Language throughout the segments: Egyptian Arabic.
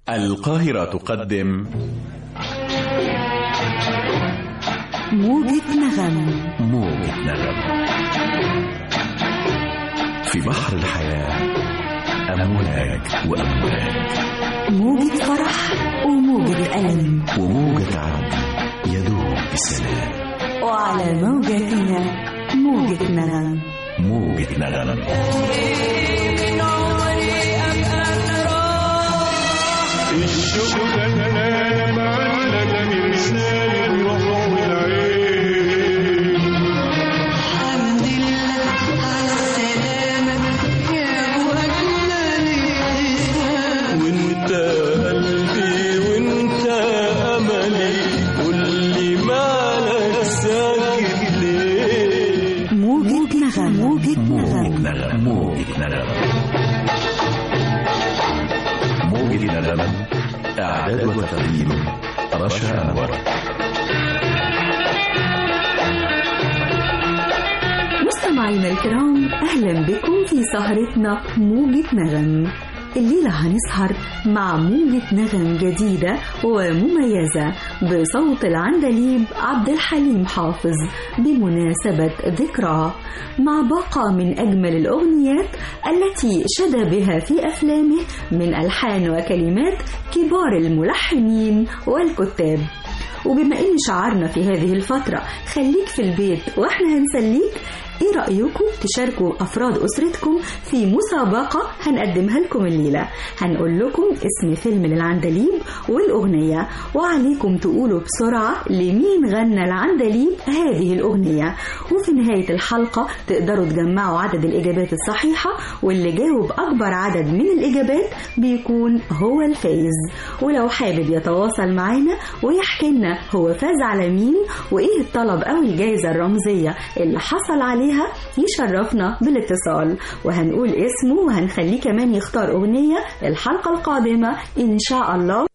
القاهرة تقدم موجة نغم موجة نغم في بحر الحياة أمواج وأمواج موجة فرح وموجة ألم وموجة عدل يدوب بسلام وعلى موجتنا موجة نغم موجة نغم الشوق خلانا معلقة من لسان الروح والعين الحمد لله على السلامة يا وجنا الابتسام وانت قلبي وانت املي قولي مالك ساكت ليه موجة نغم موجة موجة نغم نغم موجة نغم موجة نغم إعداد وتقديم رشا أنور مستمعينا الكرام أهلا بكم في سهرتنا موجة نغم الليلة هنسهر مع موجة نغم جديدة ومميزة بصوت العندليب عبد الحليم حافظ بمناسبة ذكراه مع باقة من أجمل الأغنيات التي شدى بها في أفلامه من ألحان وكلمات كبار الملحنين والكتاب وبما ان شعارنا في هذه الفترة خليك في البيت واحنا هنسليك ايه رأيكم تشاركوا افراد اسرتكم في مسابقة هنقدمها لكم الليلة هنقول لكم اسم فيلم للعندليب والاغنية وعليكم تقولوا بسرعة لمين غنى العندليب هذه الاغنية وفي نهاية الحلقة تقدروا تجمعوا عدد الاجابات الصحيحة واللي جاوب اكبر عدد من الاجابات بيكون هو الفائز ولو حابب يتواصل معانا ويحكي لنا هو فاز على مين وايه الطلب او الجائزة الرمزية اللي حصل عليها يشرفنا بالاتصال وهنقول اسمه وهنخليه كمان يختار اغنية الحلقة القادمة ان شاء الله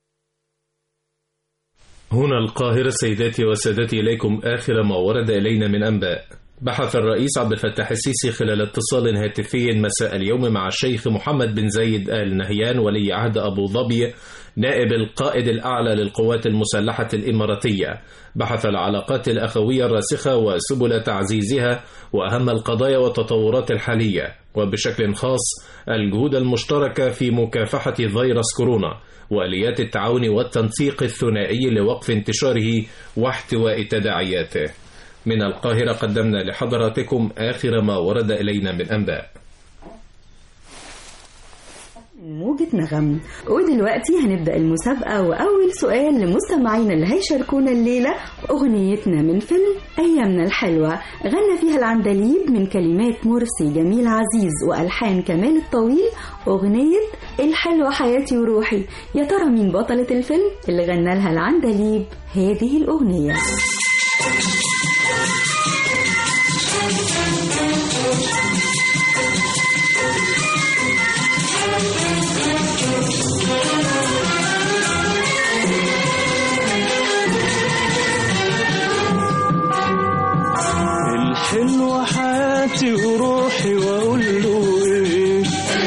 هنا القاهرة سيداتي وسادتي إليكم آخر ما ورد إلينا من أنباء بحث الرئيس عبد الفتاح السيسي خلال اتصال هاتفي مساء اليوم مع الشيخ محمد بن زايد آل نهيان ولي عهد أبو ظبي نائب القائد الأعلى للقوات المسلحة الإماراتية بحث العلاقات الأخوية الراسخة وسبل تعزيزها وأهم القضايا والتطورات الحالية وبشكل خاص الجهود المشتركة في مكافحة فيروس كورونا وآليات التعاون والتنسيق الثنائي لوقف انتشاره واحتواء تداعياته من القاهرة قدمنا لحضراتكم آخر ما ورد إلينا من أنباء موجة نغم ودلوقتي هنبدأ المسابقة وأول سؤال لمستمعينا اللي هيشاركونا الليلة أغنيتنا من فيلم أيامنا الحلوة غنى فيها العندليب من كلمات مرسي جميل عزيز وألحان كمال الطويل أغنية الحلوة حياتي وروحي يا ترى مين بطلة الفيلم اللي غنى لها العندليب هذه الأغنية الحلوة حياتي وروحي واقول له ايه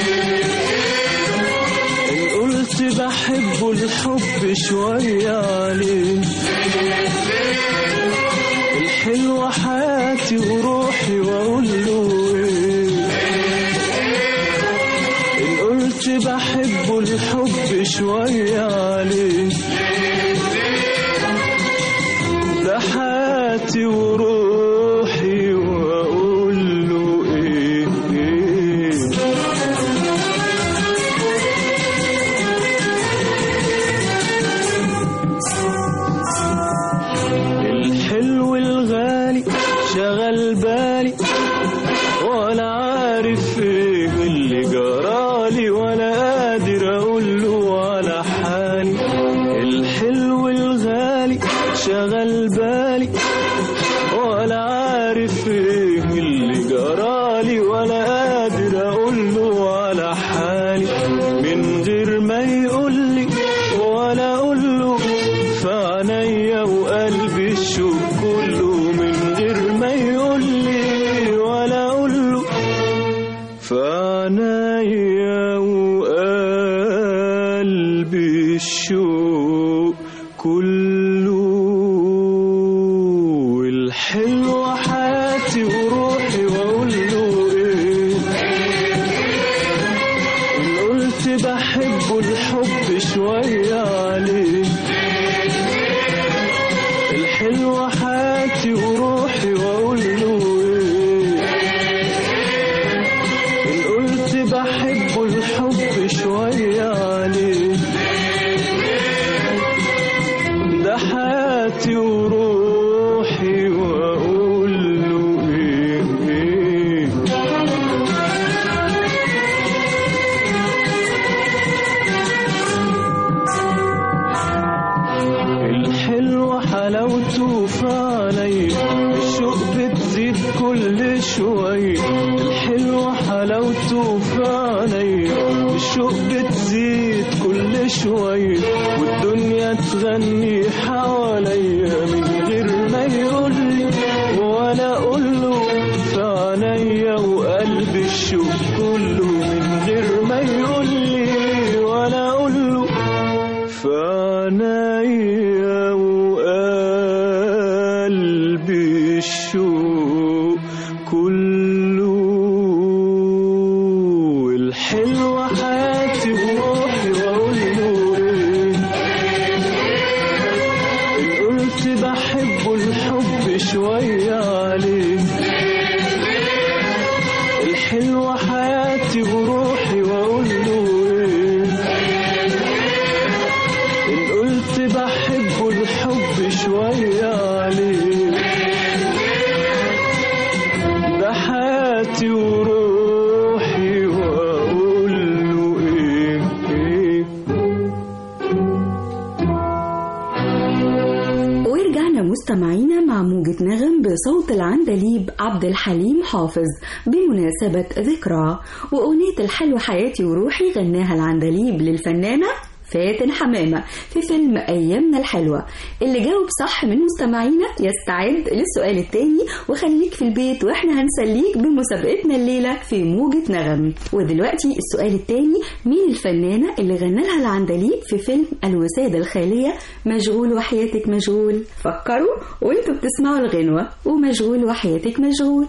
ان قلت بحبه الحب شوية عليه الحلوة حياتي وروحي واقول له ايه ان قلت بحبه الحب شوية عليه ده حياتي وروحي واقول له ايه, إيه الحلو الغالي شغل بالي ولا عارف ايه اللي جرالي ولا قادر اقول له على حالي الحلو الغالي شغل بالي قلبي الشوق كله الحلوة حياتي وروحي واقول له ايه إن قلت بحبه الحب شوية عليه الحلوة حياتي وروحي واقول له ايه إن قلت بحبه الحب شوية عليه ده حياتي وروحي واقول له ايه ايه الحلوة حلاوته فعلي الشوق بتزيد كل شوي الحلوة حلاوته فعلي الشوق بتزيد كل شوي والدنيا تغني حواليا من غير ما يقولي ولا اقوله في عينيا وقلبي الشوق كله من غير ما يقولي ولا اقوله في عينيا وقلبي الشوق كله الحلوة حياتي وروحي واقول له ايه إن قلت بحبه الحب شوية عليه الحلوة حياتي وروحي واقول له ايه إن قلت بحبه الحب شوية عليه ده حياتي وروحي وأقول له إيه إيه ورجعنا مستمعينا مع موجة نغم بصوت العندليب عبد الحليم حافظ بمناسبة ذكرى وأغنية الحلو حياتي وروحي غناها العندليب للفنانة فاتن حمامة في فيلم أيامنا الحلوة اللي جاوب صح من مستمعينا يستعد للسؤال التاني وخليك في البيت واحنا هنسليك بمسابقتنا الليلة في موجة نغم ودلوقتي السؤال التاني مين الفنانة اللي غنى لها العندليب في فيلم الوسادة الخالية مشغول وحياتك مشغول فكروا وانتوا بتسمعوا الغنوة ومشغول وحياتك مشغول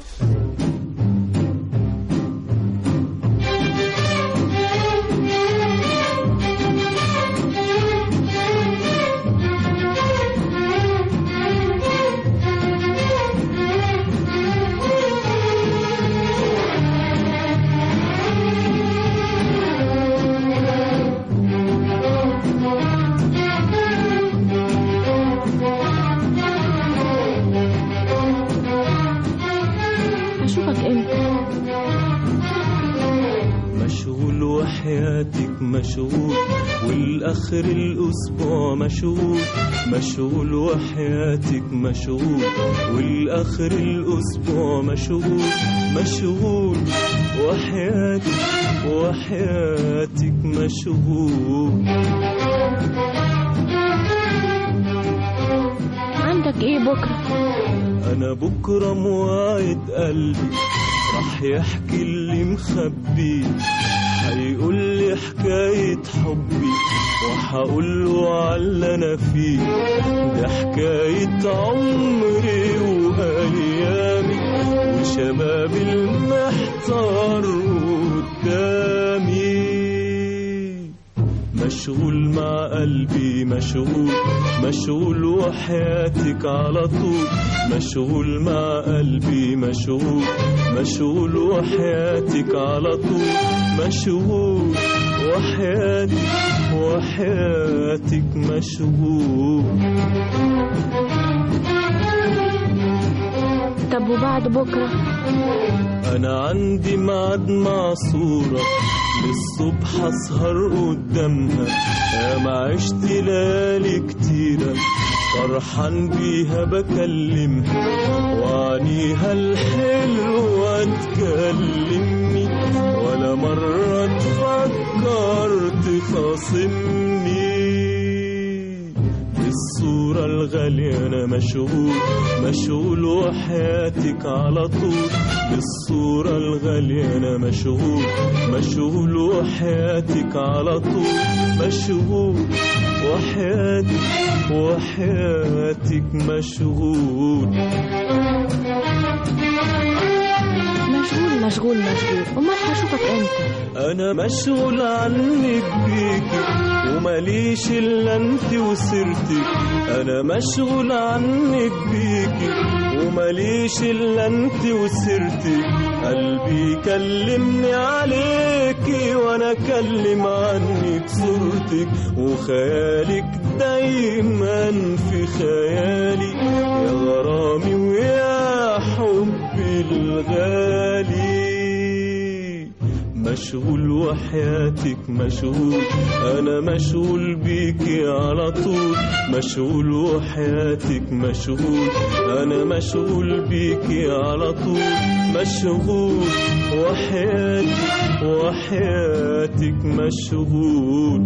اشوفك امتى مشغول وحياتك مشغول والآخر الأسبوع مشغول مشغول وحياتك مشغول والآخر الأسبوع مشغول مشغول وحياتك وحياتك مشغول عندك ايه بكره أنا بكرة موعد قلبي راح يحكي اللي مخبي هيقول لي حكاية حبي وهقول له على اللي أنا فيه ده حكاية عمري وأيامي وشبابي المحتار قدامي مشغول مع قلبي مشغول مشغول وحياتك على طول مشغول مع قلبي مشغول مشغول وحياتك على طول مشغول وحياتك وحياتك مشغول طب وبعد بكره انا عندي ميعاد مع صورة للصبح اسهر قدامها يا ما عشت ليالي كتيرة فرحان بيها بكلمها وعنيها الحلوة تكلمني ولا مرة تفكر تخاصمني بالصورة الغالية أنا مشغول مشغول وحياتك على طول بالصورة الغالية أنا مشغول مشغول وحياتك على طول مشغول وحياتك وحياتك مشغول مشغول مشغول مشغول امال هشوفك امتى انا مشغول عنك بيكي وماليش الا انت وسيرتك انا مشغول عنك بيكي وماليش الا انت وسيرتك قلبي كلمني عليكي وانا اكلم عنك صورتك وخيالك دايما في خيالي يا غرامي ويا حبي الغالي مشغول وحياتك مشغول انا مشغول بيكي على طول مشغول وحياتك مشغول انا مشغول بيكي على طول مشغول وحياتك وحياتك مشغول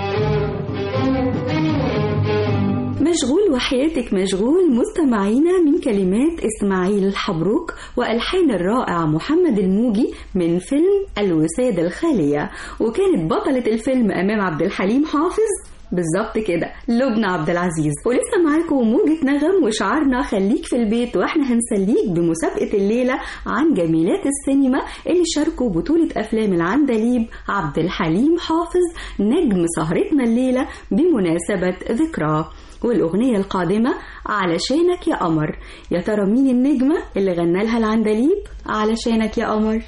مشغول وحياتك مشغول مستمعينا من كلمات إسماعيل الحبروك وألحان الرائع محمد الموجي من فيلم الوسادة الخالية وكانت بطلة الفيلم أمام عبد الحليم حافظ بالظبط كده لبنى عبد العزيز ولسه معاكم موجة نغم وشعارنا خليك في البيت واحنا هنسليك بمسابقة الليلة عن جميلات السينما اللي شاركوا بطولة أفلام العندليب عبد الحليم حافظ نجم سهرتنا الليلة بمناسبة ذكراه والأغنية القادمة علشانك يا قمر يا ترى مين النجمة اللي غنى لها العندليب علشانك يا قمر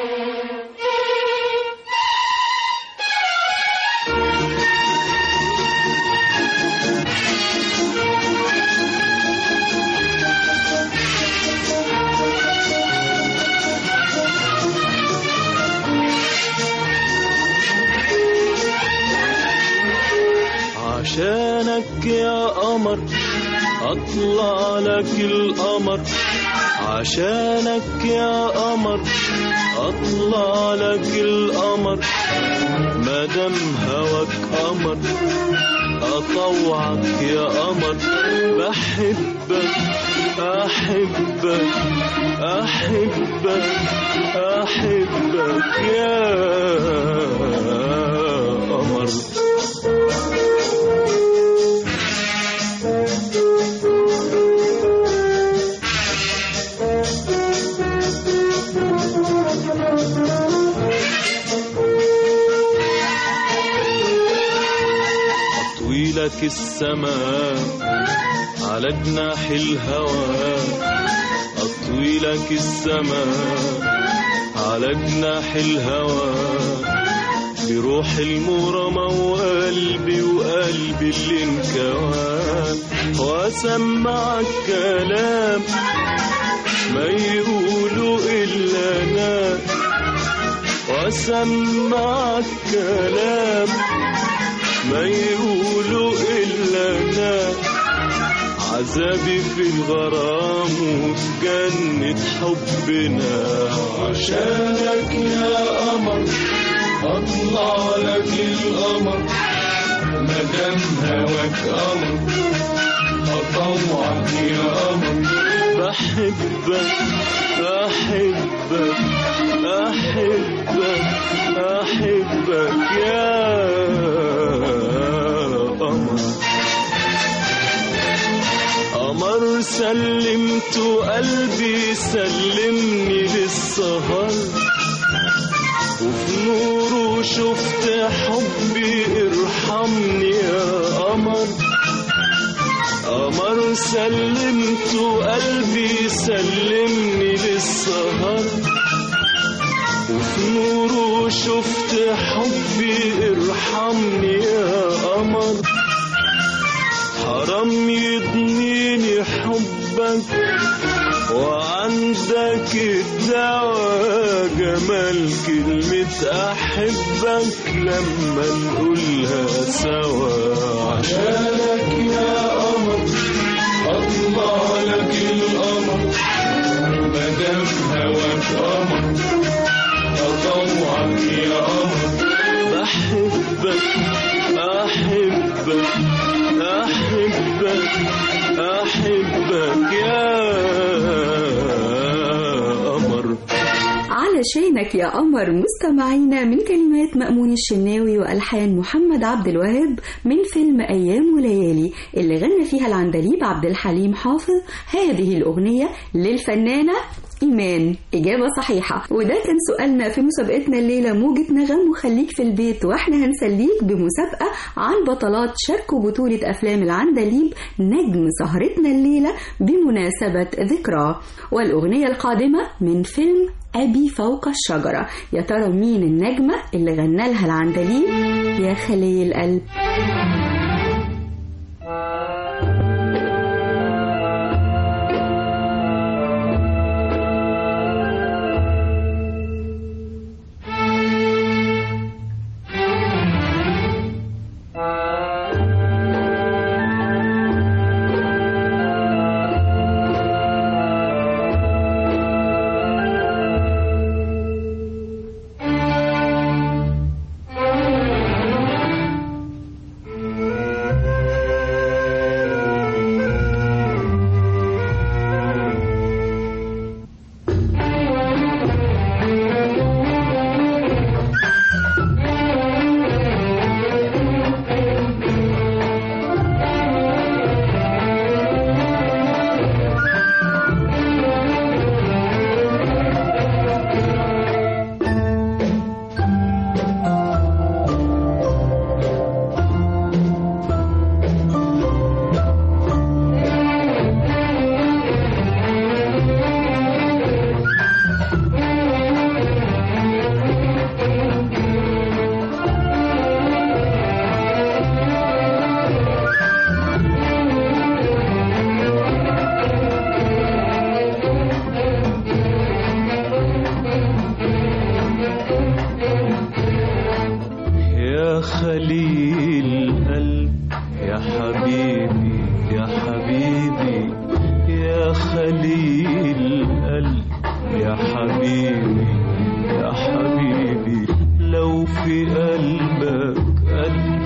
عشانك يا قمر اطلع لك القمر عشانك يا قمر اطلع لك القمر مادام هواك قمر اطوعك يا قمر بحبك احبك احبك احبك يا قمر أطوي لك السماء على جناح الهوى أطوي لك السماء على جناح الهوى بروح المرمى وقلبي وقلبي اللي انكوى واسمعك كلام ما يقولوا الا انا واسمعك كلام ما يقولوا إلا أنا عذابي في الغرام وفي جنة حبنا عشانك يا قمر أطلع لك القمر مدام هواك قمر أطوعك يا قمر بحبك أحبك أحبك أحبك يا قمر قمر سلمت قلبي سلمني للسهر وفي نوره شفت حبي ارحمني يا قمر قمر سلمت قلبي سلمني للسهر وفي نوره شفت حبي ارحمني يا قمر حرام يضنيني حبك وعندك الدواء جمال كلمة أحبك لما نقولها سوا عشانك يا قمر أطلع لك القمر مدام هواك قمر أطوعك يا قمر بحبك أحبك أحبك أحبك أحبك يا قمر علشانك يا قمر مستمعينا من كلمات مأمون الشناوي وألحان محمد عبد الوهاب من فيلم أيام وليالي اللي غنى فيها العندليب عبد الحليم حافظ هذه الأغنية للفنانة إيمان إجابة صحيحة وده كان سؤالنا في مسابقتنا الليلة موجة نغم وخليك في البيت وإحنا هنسليك بمسابقة عن بطلات شاركوا بطولة أفلام العندليب نجم سهرتنا الليلة بمناسبة ذكرى والأغنية القادمة من فيلم أبي فوق الشجرة يا ترى مين النجمة اللي غنى لها العندليب يا خلي القلب يا خليل قلب يا حبيبي يا حبيبي يا خليل قلب يا حبيبي يا حبيبي لو في قلبك قد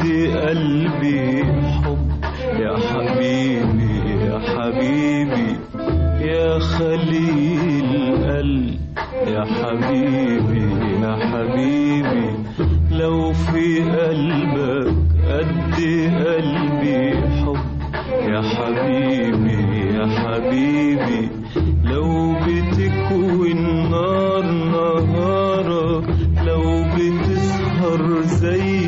قلبي حب يا حبيبي يا حبيبي يا خليل قلب يا حبيبي يا حبيبي لو في قلبك قد قلبي حب يا حبيبي يا حبيبي لو بتكوي النار نهارك لو بتسهر زي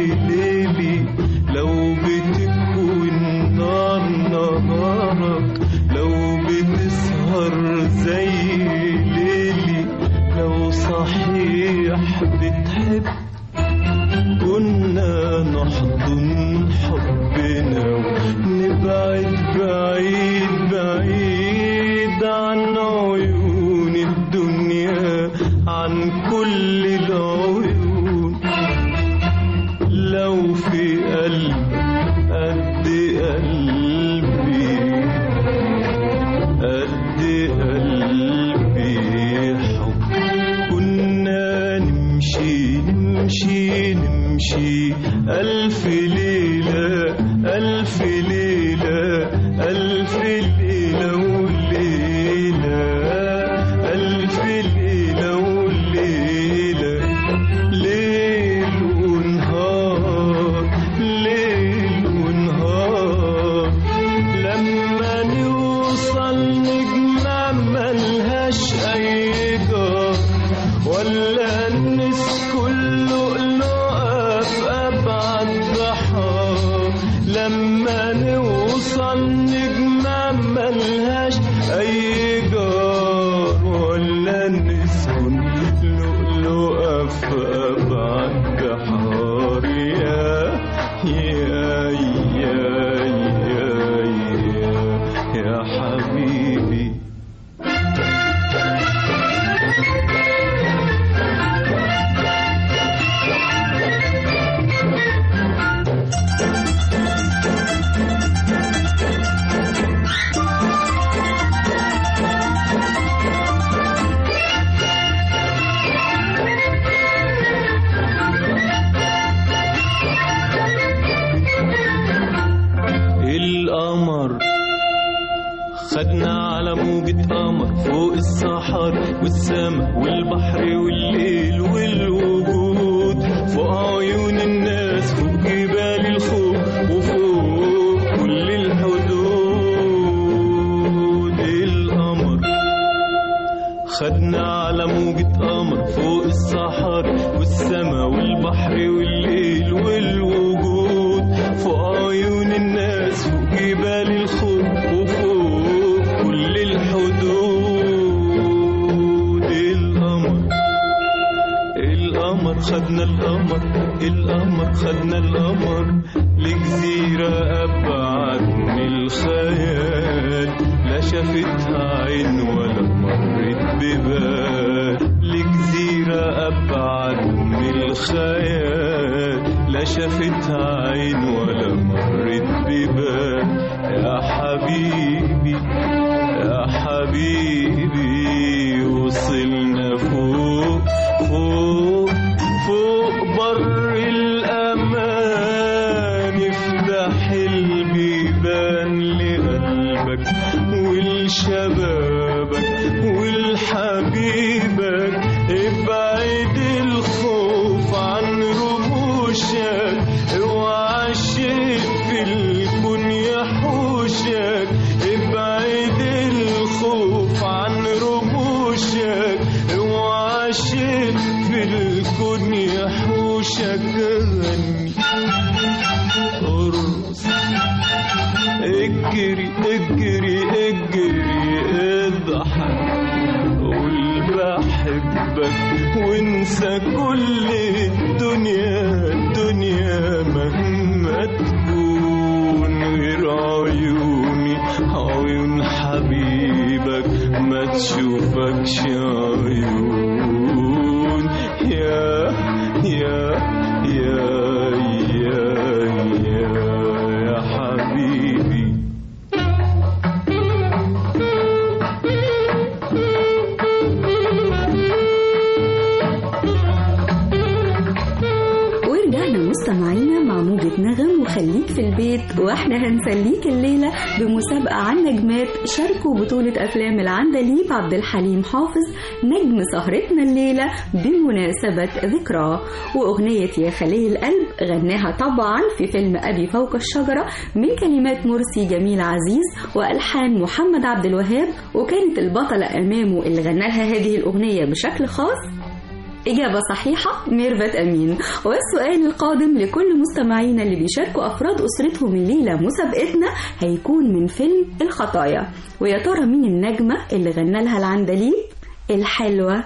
ليلي لو بتكوي النار نهارك لو بتسهر زي ليلي لو صحيح بتحب كنا نحضن حبنا ونبعد بعيد بعيد عن عيون الدنيا عن كل العيون لو في قلب قد قلبي قد قلبي حب كنا نمشي نمشي نمشي ألف ليلة ألف ليلة ألف ليلة وليلة ألف ليلة وليلة ليل ونهار ليل ونهار لما نوصل نجمة ملهاش أي جار ولا الناس كله لقى في أبعد بحار لما نوصل نجمة ملهاش أي جار ولا نسكن لؤلؤة في أبعد بحار يا يا يا يا يا, يا حبيبي خدنا على موجة قمر فوق الصحار والسما والبحر والليل والوجود فوق عيون الناس فوق جبال الخوف وفوق كل الحدود القمر خدنا على موجة قمر فوق الصحار والسما والبحر والليل والوجود فوق عيون الناس فوق جبال الخوف وفوق كل الحدود القمر القمر خدنا القمر القمر خدنا القمر لجزيرة أبعد من الخيال لا شافتها عين ولا مرت ببال لجزيرة أبعد من الخيال لا شافتها عين ولا مرت ببال يا حبيبي يا حبيبي وصلنا فوق فوق فوق بر الأمان افتح البيبان لقلبك ولشبابك ولحبيبك ابعد الخوف عن رموشك اوعى الشيء في الكون يحوشك ابعد الخوف عن رموشك اوعى الشيء في الكون يحوشك غني ارقص اجري اجري اجري اضحك قول بحبك وانسى كل الدنيا الدنيا مهما تكون غير عيوني عيون حبيبك ما تشوفكش عيون يا يا يا يا يا يا حبيبي ورجعنا مستمعينا مع موجة نغم وخليك في البيت واحنا هنسليك الليلة بمسابقة عن نجمات شاركوا بطولة أفلام العندليب عبد الحليم حافظ نجم سهرتنا الليلة بمناسبة ذكراه وأغنية يا خليل القلب غناها طبعا في فيلم أبي فوق الشجرة من كلمات مرسي جميل عزيز وألحان محمد عبد الوهاب وكانت البطلة أمامه اللي غنى لها هذه الأغنية بشكل خاص إجابة صحيحة ميرفت أمين والسؤال القادم لكل مستمعينا اللي بيشاركوا أفراد أسرتهم الليلة مسابقتنا هيكون من فيلم الخطايا ويا ترى مين النجمة اللي غنى لها العندليب الحلوة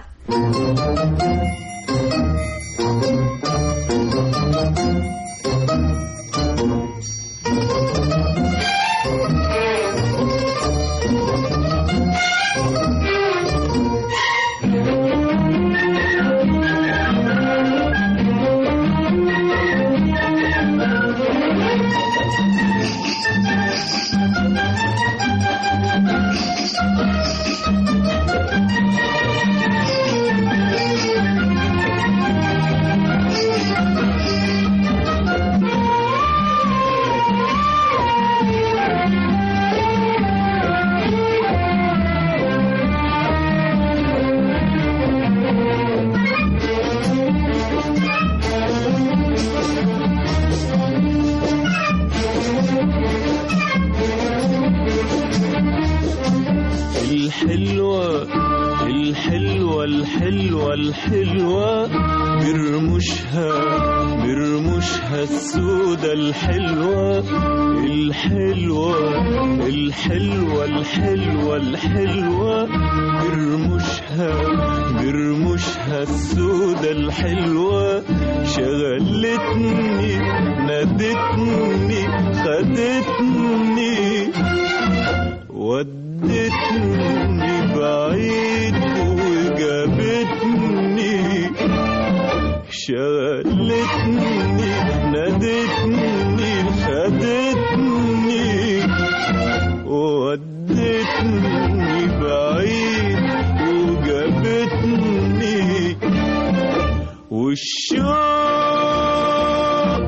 الحلوة الحلوة الحلوة الحلوة برمشها برمشها السودة الحلوة الحلوة الحلوة الحلوة الحلوة برمشها برمشها السودة الحلوة شغلتني نادتني خدتني ودتني بعيد وجابتني شغلتني نادتني خدتني ودتني بعيد وجابتني والشوق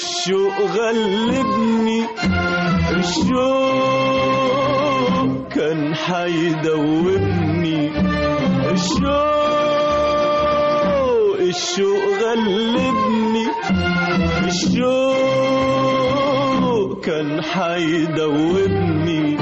الشوق غلبني الشوق كان حيدوبني الشوق الشوق غلبني الشوق كان حيدوبني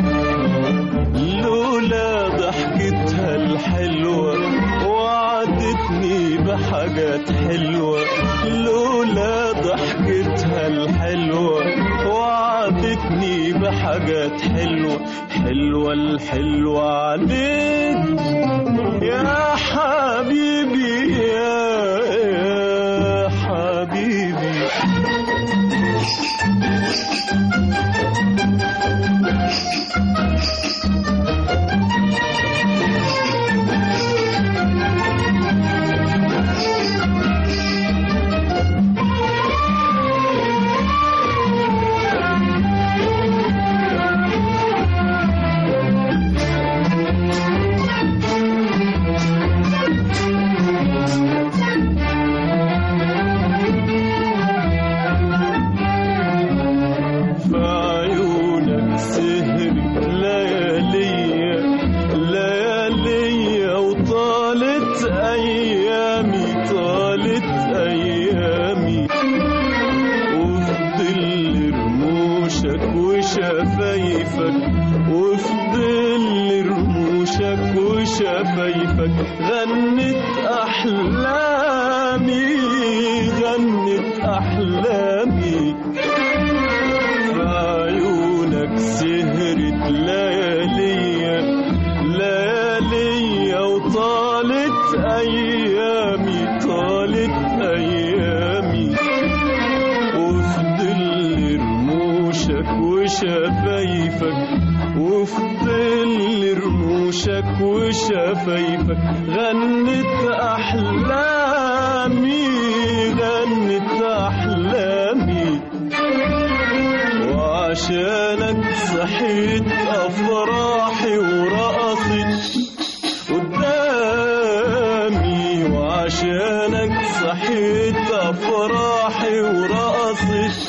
لولا ضحكتها الحلوة وعدتني بحاجات حلوة لولا ضحكتها الحلوة وعدتني بحاجات حلوة حلوة الحلوة عليك يا حبيبي يا, يا حبيبي في عيونك سهر لياليا لياليا وطالت ايامي طالت ايامي وفي ظل رموشك وشفايفك وفي ظل رموشك وشفايفك غنت احلامي غنت احلامي في عيونك سهرت لياليا لياليا وطالت ايامي طالت ايامي وفي ظل رموشك وشفايفك وفي ظل رموشك وشفايفك غنت احلامي غنت احلامي وعشانك صحيت افراحي ورقصت قدامي وعشانك صحيت افراحي ورقصت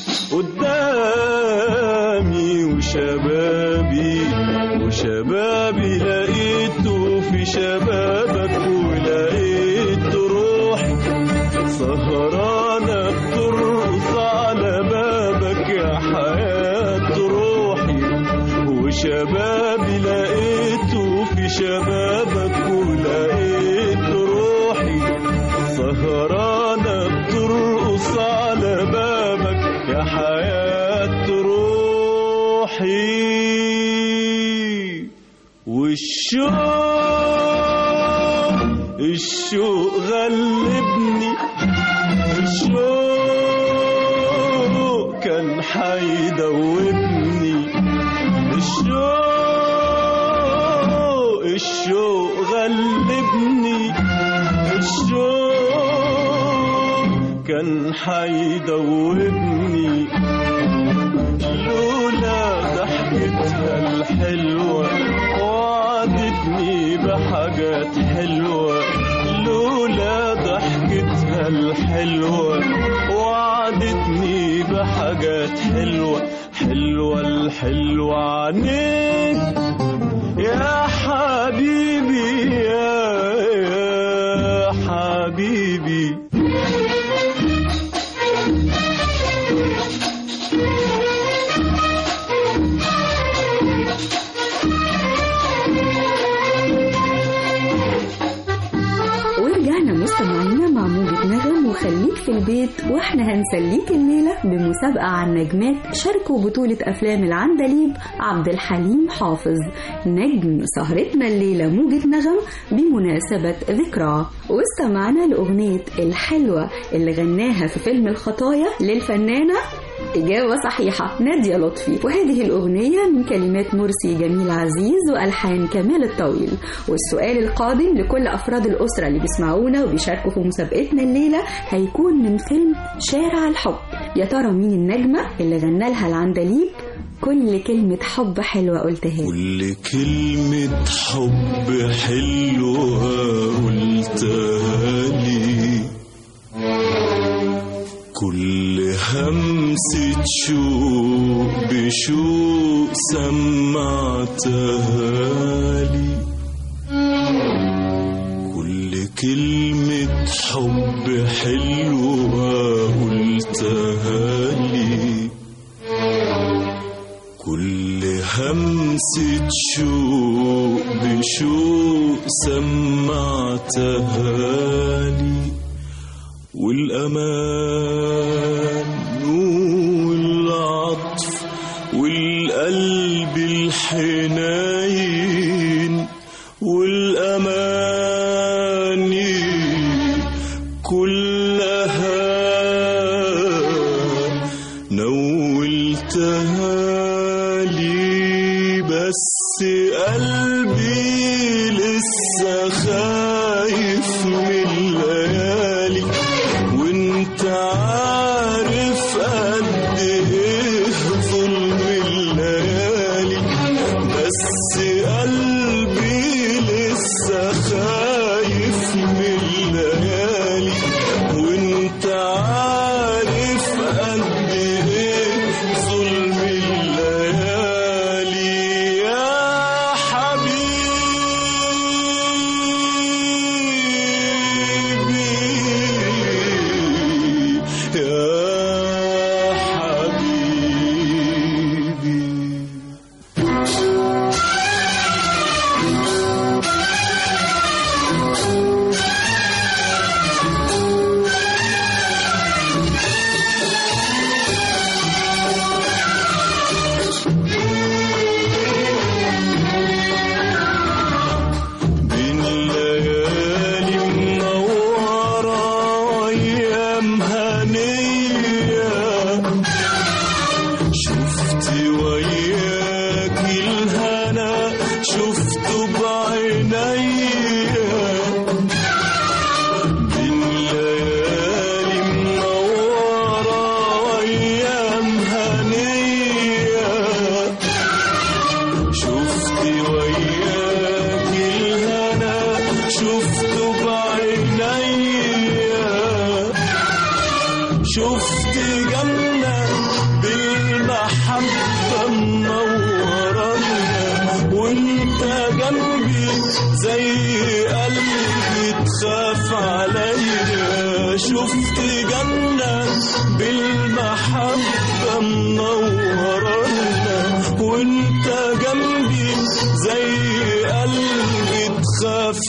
قدامي وشبابي وشبابي لقيته في شبابك ولقيت روحي سهرانة بترقص على بابك يا حياة روحي وشبابي لقيته في شبابك ولقيت روحي سهرانة بترقص على بابك يا حياة روحي والشوق الشوق غلبني الشوق كان حيدوبني الشوق الشوق غلبني الشوق كان حيدوبني لولا ضحكتها الحلوة وعدتني بحاجات حلوة لولا ضحكتها الحلوة وعدتني بحاجات حلوة حلوة الحلوة عنيك يا حبيبي يا, يا حبيبي ورجعنا مستمعينا مع موجة نغم وخليك في البيت واحنا هنسليك الليلة بمسابقة عن نجمات شاركوا بطولة أفلام العندليب عبد الحليم حافظ نجم سهرتنا الليلة موجة نغم بمناسبة ذكرى واستمعنا لأغنية الحلوة اللي غناها في فيلم الخطايا للفنانة إجابة صحيحة نادية لطفي وهذه الأغنية من كلمات مرسي جميل عزيز وألحان كمال الطويل والسؤال القادم لكل أفراد الأسرة اللي بيسمعونا وبيشاركوا في مسابقتنا الليلة هيكون من فيلم شارع الحب يا ترى مين النجمة اللي غنى لها العندليب كل كلمة حب حلوة قلتها لي. كل كلمة حب حلوة قلتها لي كل همسة شوق بشوق سمعتها لي كل كلمة حب حلوة قلتها لي كل همسة شوق بشوق سمعتها لي والأمان والعطف والقلب الحنين والأماني كلها نولتها لي بس قلبي لسه خايف من الليالي وانت عارف قد ايه ظلم الليالي بس قلبي لسه خايف من الليالي وانت عارف قد ايه ظلم الليالي يا حبيبي يا حبيبي بين الليالي منورة أيام هنية شفت وياك الهنا شفته بعينيا بين الليالي منورة أيام هنية شفت وياك الهنا شفته بعينيا شفت جنة بالمحبة منورنا وانت جنبي زي قلبي تخاف عليا شفت جنة بالمحبة منورنا وانت جنبي زي قلبي تخاف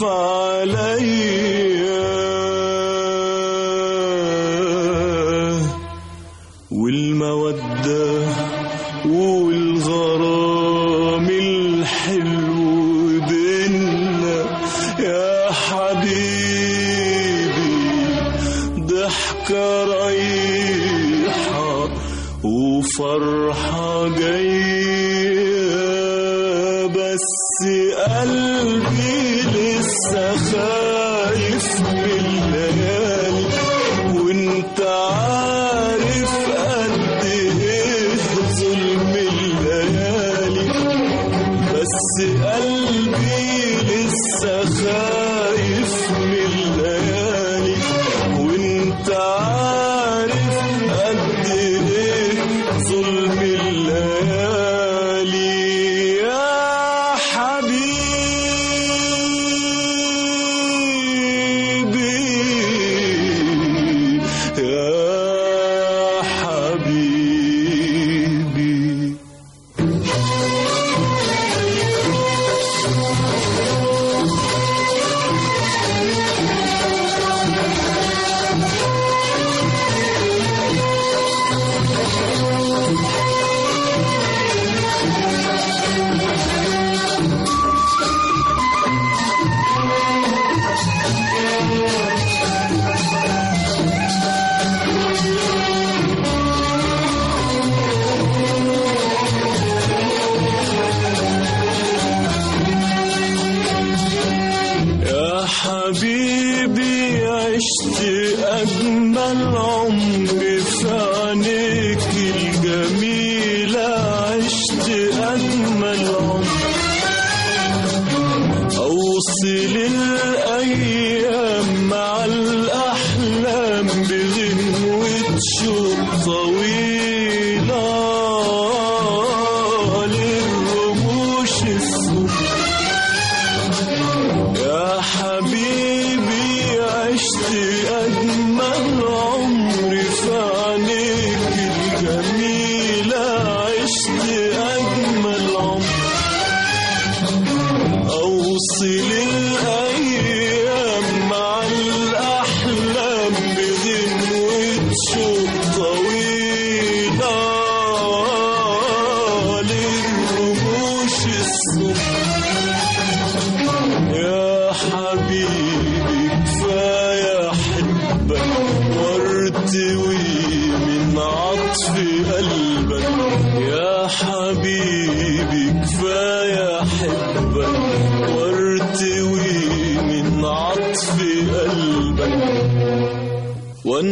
عليا والمودة والغرام الحلو بينا يا حبيبي ضحكة رايحة وفرحة جاية بس قلبي لسه خايف من الليالي وانت عارف قد ايه ظلم الليالي بس قلبي لسه خايف من الليالي وانت عارف قد ايه ظلم الليالي يا حبيبي يا حبيبي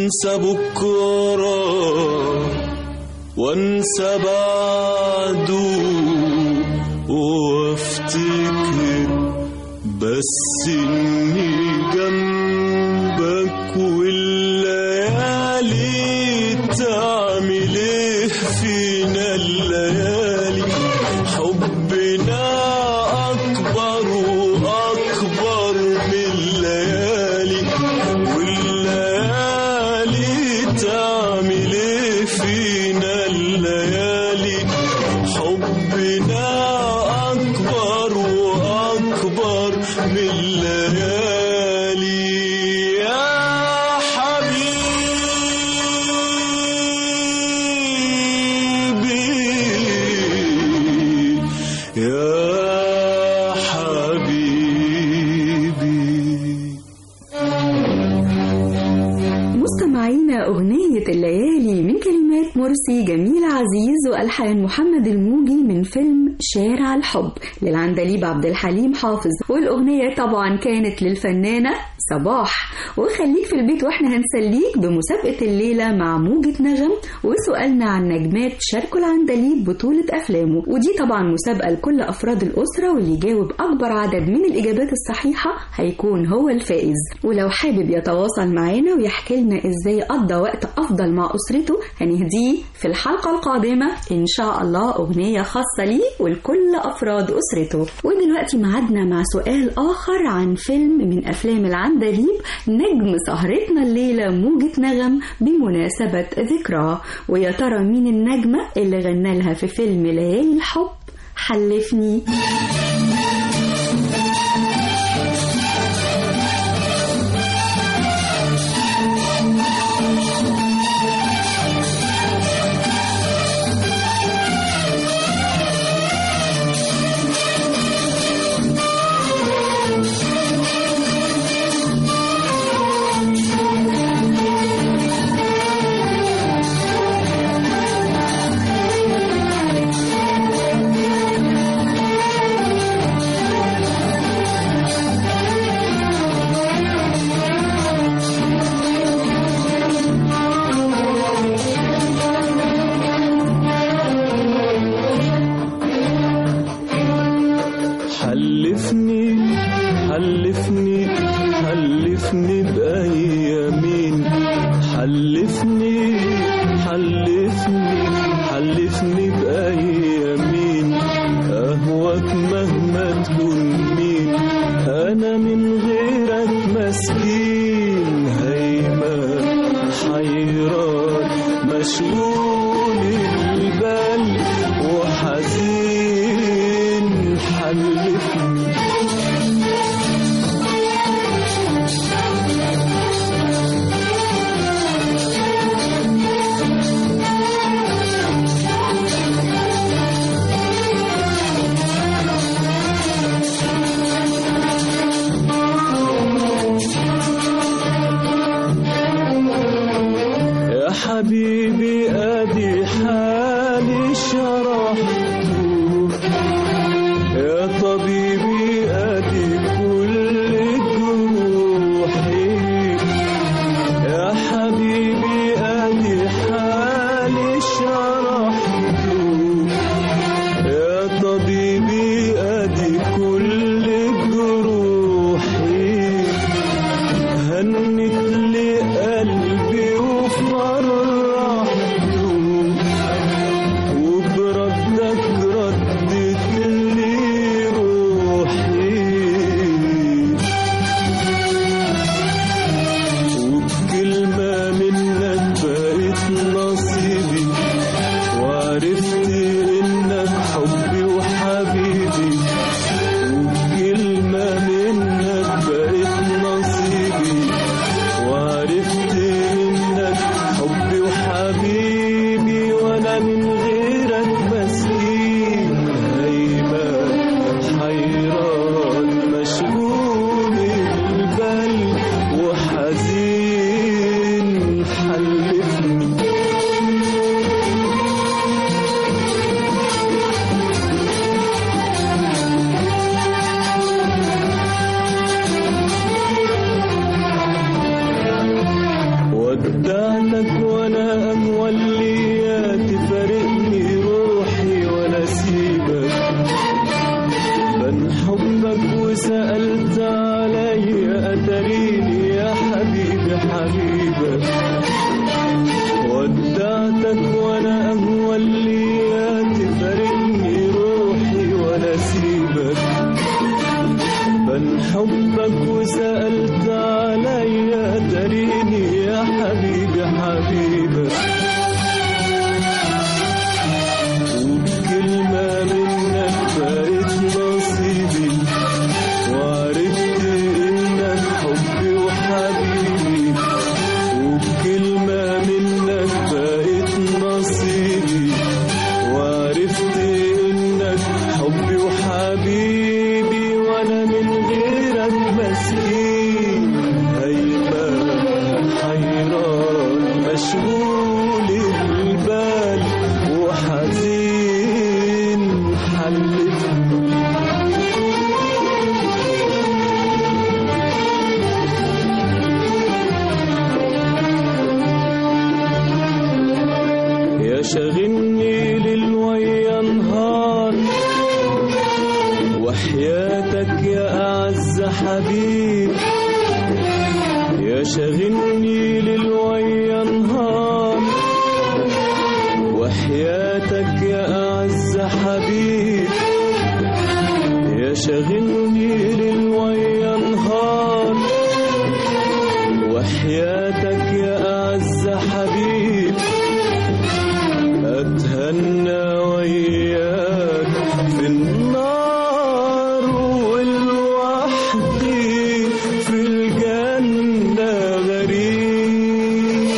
وانسى بكرة وانسى بعده وافتكر بس اني جنبك والليالي تعمل ايه فينا الليالي حبنا اكبر واكبر من الليالي والليالي تعمل ايه فينا الليالي حبنا أكبر وأكبر من الليالي يا حبيبي يا حبيبي مستمعينا أغنية الليالي من كلمات مرسي جميل عزيز وألحان محمد الموجي من فيلم شارع الحب للعندليب عبد الحليم حافظ والأغنية طبعا كانت للفنانة صباح وخليك في البيت واحنا هنسليك بمسابقة الليلة مع موجة نجم وسؤالنا عن نجمات شاركوا العندليب بطولة أفلامه ودي طبعا مسابقة لكل أفراد الأسرة واللي يجاوب أكبر عدد من الإجابات الصحيحة هيكون هو الفائز ولو حابب يتواصل معانا ويحكي لنا إزاي قضى وقت أفضل مع أسرته هنهديه في الحلقة القادمة إن شاء الله أغنية خاصة ليه ولكل أفراد أسرته ودلوقتي معادنا مع سؤال آخر عن فيلم من أفلام العندليب نجم سهرتنا الليلة موجة نغم بمناسبة ذكراه ويا ترى مين النجمة اللي غنى لها في فيلم ليالي الحب حلفني حلفني حلفني حلفني بأيامين حلفني حلفني حلفني بأيامين أهواك مهما تكون مين أنا من غيرك مسكين هيمن حيران مشغول البال وحزين حلفني يا حبيبي ادي حالي شرحته يا طبيبي ادي كل جروحي يا حبيبي ادي حالي شرحته يا طبيبي ادي كل جروحي هنت لي قلبي وفرحته وبردك ردت لي روحي وسألت علي أتريني يا حبيبي حبيبك ودعتك وانا اهوى الليات فارقني روحي ولا سيبك بن حبك وسألت عليا تريني يا حبيبي حبيبك وبكلمة منك بقيت نصيبي وعرفت انك حبي وحبيبي وبكلمة منك بقيت نصيبي وعرفت انك حبي وحبيبي وانا من غيرك مسكين هيبقى حيران مشغول البال وحزين حلفني يا شاغلني ليل ويا نهار وحياتك يا أعز حبيب يا شاغلني ليل ويا نهار وحياتك يا أعز حبيب يا شاغلني ليل ويا نهار وحياتك يا أعز حبيب أتهنى وياك في النار والوحدي في الجنة غريب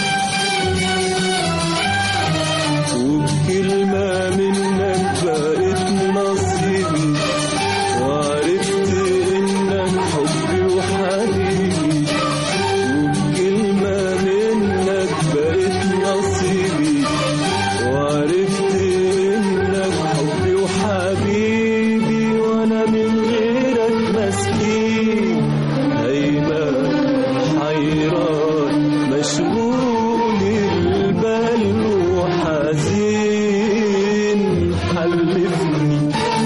وبكلمة منك بقيت نصيبي وعرفت إنك حبي وحبيبي وبكلمة منك بقيت نصيبي وعرفت إنك حبي وحبيبي وأنا من غيرك مسكين هيبقى حيران مشغول البال وحزين حلفني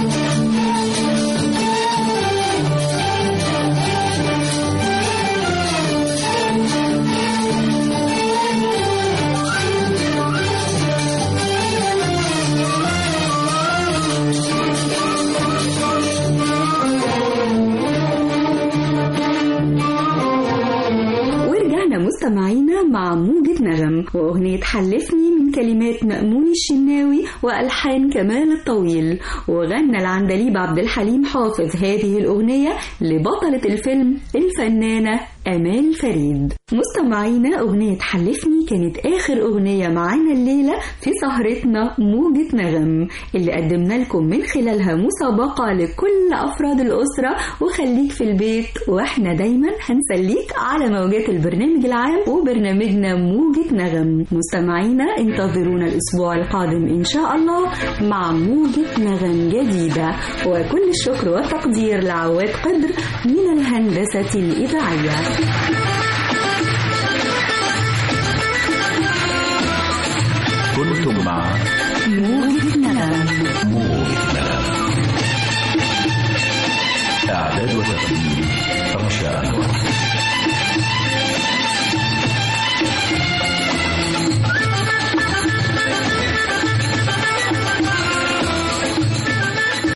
ورجعنا مستمعينا مع موجة نغم وأغنية حلفني من كلمات مأمون الشناوي وألحان كمال الطويل وغنى العندليب عبد الحليم حافظ هذه الأغنية لبطلة الفيلم الفنانة أمال فريد مستمعينا أغنية حلفني كانت آخر أغنية معانا الليلة في سهرتنا موجة نغم اللي قدمنا لكم من خلالها مسابقة لكل أفراد الأسرة وخليك في البيت وإحنا دايما هنسليك على موجات البرنامج العام وبرنامجنا موجة نغم مستمعينا انتظرونا الأسبوع القادم إن شاء الله مع موجة نغم جديدة وكل الشكر والتقدير لعواد قدر من الهندسة الإذاعية كنتم مع موجة نغم موجة نغم إعداد وتقديم رشا أنور